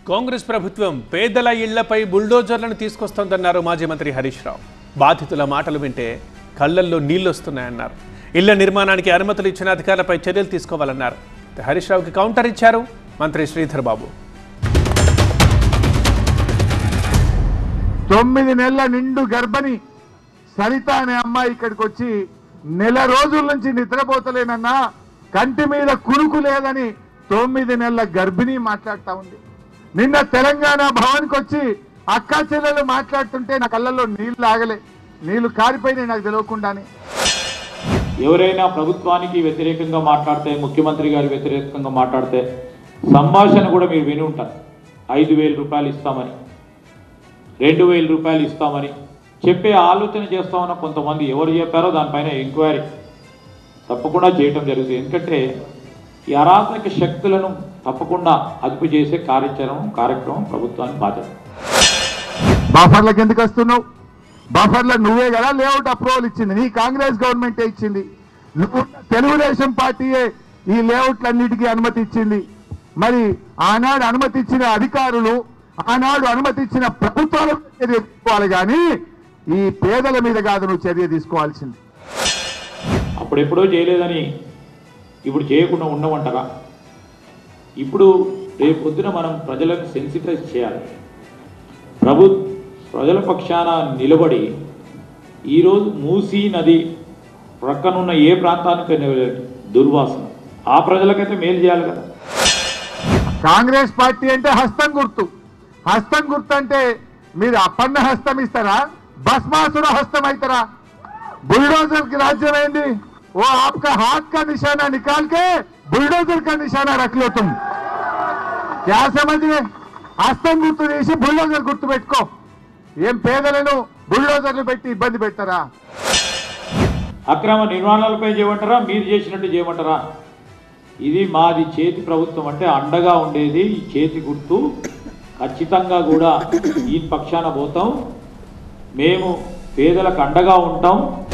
కాంగ్రెస్ ప్రభుత్వం పేదల ఇళ్లపై బుల్డోజర్లను తీసుకొస్తోందన్నారు మాజీ మంత్రి హరీష్ రావు బాధితుల మాటలు వింటే కళ్ళల్లో నీళ్లొస్తున్నాయన్నారు ఇళ్ల నిర్మాణానికి అనుమతులు ఇచ్చిన అధికారులపై చర్యలు తీసుకోవాలన్నారు హరీష్ రావుకి కౌంటర్ ఇచ్చారు మంత్రి శ్రీధర్ బాబు తొమ్మిది నెలల నిండు గర్భిణి సరిత అనే అమ్మాయి ఇక్కడికి వచ్చి నెల రోజుల నుంచి నిద్రపోతలేనన్నా కంటి మీద కురుకు లేదని తొమ్మిది నెలల గర్భిణి మాట్లాడుతా ఉంది నిన్న తెలంగాణ భవన్కి వచ్చి అక్కా చెల్లెలు మాట్లాడుతుంటే నా కళ్ళల్లో నీళ్లు ఆగలే నీళ్లు కారిపోయినాయి నాకు తెలియకుండానే ఎవరైనా ప్రభుత్వానికి వ్యతిరేకంగా మాట్లాడితే ముఖ్యమంత్రి గారి వ్యతిరేకంగా మాట్లాడితే సంభాషణ కూడా మీరు విని ఉంటారు ఐదు వేల రూపాయలు ఇస్తామని రెండు వేల రూపాయలు ఇస్తామని చెప్పే ఆలోచన చేస్తామన్న కొంతమంది ఎవరు చెప్పారో దానిపైన ఎంక్వైరీ తప్పకుండా చేయటం జరుగుతుంది ఎందుకంటే ఈ అరాచక శక్తులను తప్పకుండా అదుపు చేసే కార్యాచరణ కార్యక్రమం ప్రభుత్వానికి బాధ్యత బఫర్లకు ఎందుకు వస్తున్నావు బఫర్ల నువ్వే కదా లేఅవుట్ అప్రూవల్ ఇచ్చింది నీ కాంగ్రెస్ గవర్నమెంటే ఇచ్చింది నువ్వు తెలుగుదేశం పార్టీయే ఈ లేఅవుట్లన్నిటికీ అనుమతి ఇచ్చింది మరి ఆనాడు అనుమతి ఇచ్చిన అధికారులు ఆనాడు అనుమతి ఇచ్చిన ప్రభుత్వాల మీద చర్య తీసుకోవాలి కానీ ఈ పేదల మీద కాదు నువ్వు చర్య తీసుకోవాల్సింది అప్పుడెప్పుడో చేయలేదని ఇప్పుడు చేయకుండా ఉండమంటారా ఇప్పుడు రేపు పొద్దున మనం ప్రజలకు సెన్సిటైజ్ చేయాలి ప్రభు ప్రజల పక్షాన నిలబడి ఈరోజు మూసీ నది ప్రక్కనున్న ఏ ప్రాంతానికి దుర్వాసన ఆ ప్రజలకైతే మేలు చేయాలి కదా కాంగ్రెస్ పార్టీ అంటే హస్తం గుర్తు హస్తం గుర్తు అంటే మీరు అప్పన్న హస్తం ఇస్తారా భస్మాసుర హస్తం అవుతారా बुलडोजर की राज्य में भी वो आपका हाथ का निशाना निकाल के बुलडोजर का निशाना रख लो तुम क्या समझिए హస్తం గుర్తు చేసి బుల్డోజర్ గుర్తు పెట్టుకో ఏం పేదలను బుల్డోజర్లు పెట్టి ఇబ్బంది పెడతారా అక్రమ నిర్మాణాలపై చేయమంటారా మీరు చేసినట్టు చేయమంటారా ఇది మాది చేతి ప్రభుత్వం అంటే అండగా ఉండేది ఈ చేతి గుర్తు ఖచ్చితంగా కూడా ఈ పక్షాన పోతాం మేము పేదలకు అండగా ఉంటాం